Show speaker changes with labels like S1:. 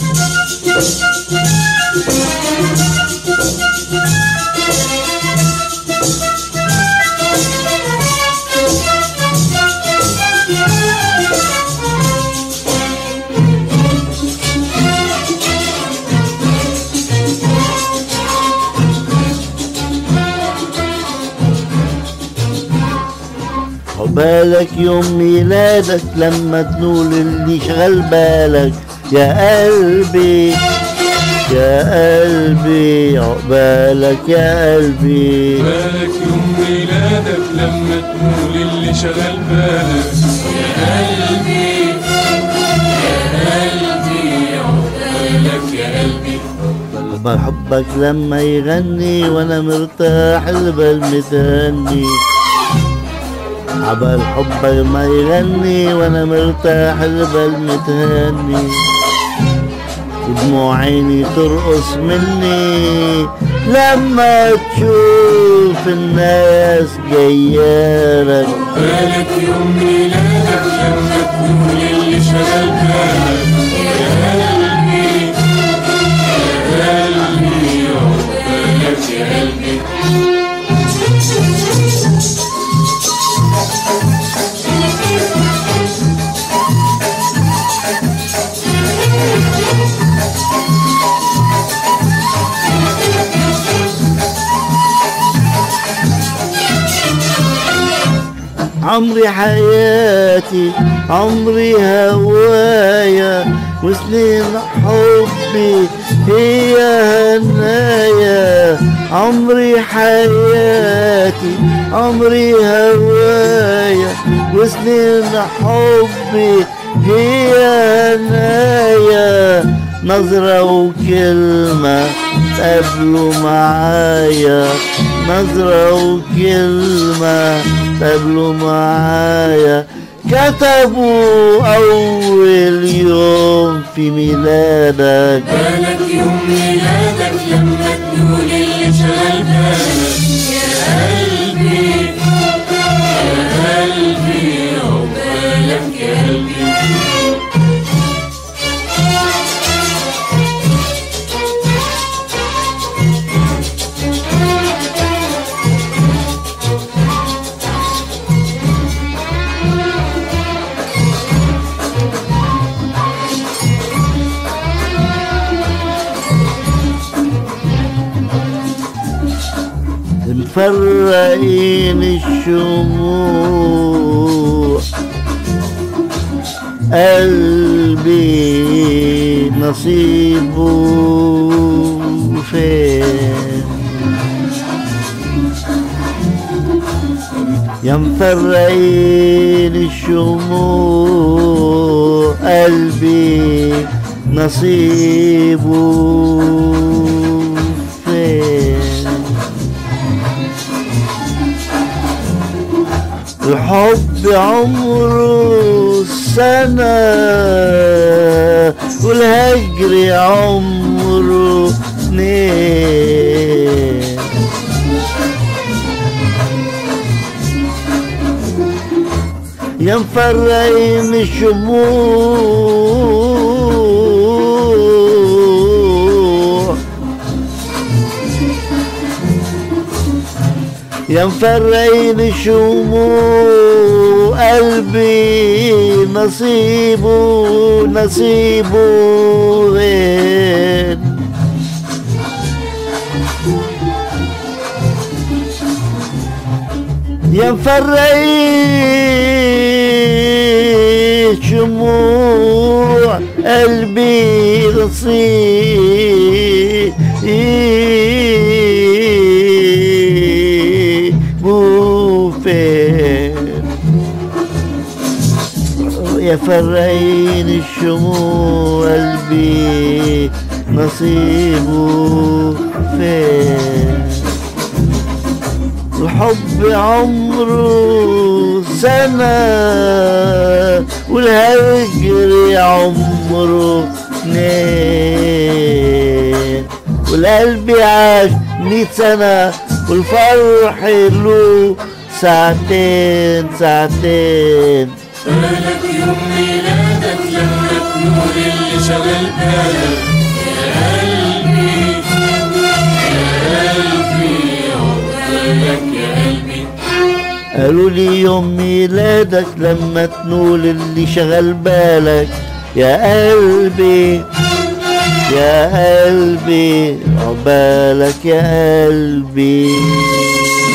S1: بالك يوم ميلادك لما تنول اللي شغل بالك يا قلبي يا قلبي عقبالك يا قلبي
S2: بالك يوم ميلادك لما تقول اللي شغل بالك يا قلبي يا قلبي عقبالك يا قلبي
S1: عقبال حبك لما يغني وانا مرتاح البال متهني عبال حبك ما يغني وانا مرتاح البال متهني ودموع عيني ترقص مني لما تشوف الناس جيالك
S2: بالك يوم ميلادك لما تقول اللي شغل بالك يا قلبي يا قلبي عقبالك يا قلبي
S1: عمري حياتي عمري هوايا وسنين حبي هي هنايا عمري حياتي عمري هوايا وسنين حبي هي هنايا نظرة وكلمة تقابلوا معايا نظرة وكلمة تقابلوا معايا كتبوا أول يوم في ميلادك
S2: بالك يوم ميلادك لما تقول اللي شغل بالك يا قلبي يا قلبي عقبالك يا قلبي
S1: مفرقين الشموع قلبي نصيبه فين يا مفرقين الشموع قلبي نصيبه فين الحب عمره سنة والهجر عمره اتنين يا مفرقين الشموع يا مفرقين الشموع قلبي نصيبه نصيبه وين يا مفرقين شموع قلبي نصيبه فين يا فرعين الشموع قلبي نصيبه فين الحب عمره سنة والهجر عمره اتنين والقلب عاش مية سنة والفرح له ساعتين ساعتين
S2: بالك يوم ميلادك لما نور اللي شغل بالك يا قلبي يا قلبي عقبالك يا قلبي
S1: قالوا لي يوم ميلادك لما تنول اللي شغل بالك يا قلبي يا قلبي عقبالك يا قلبي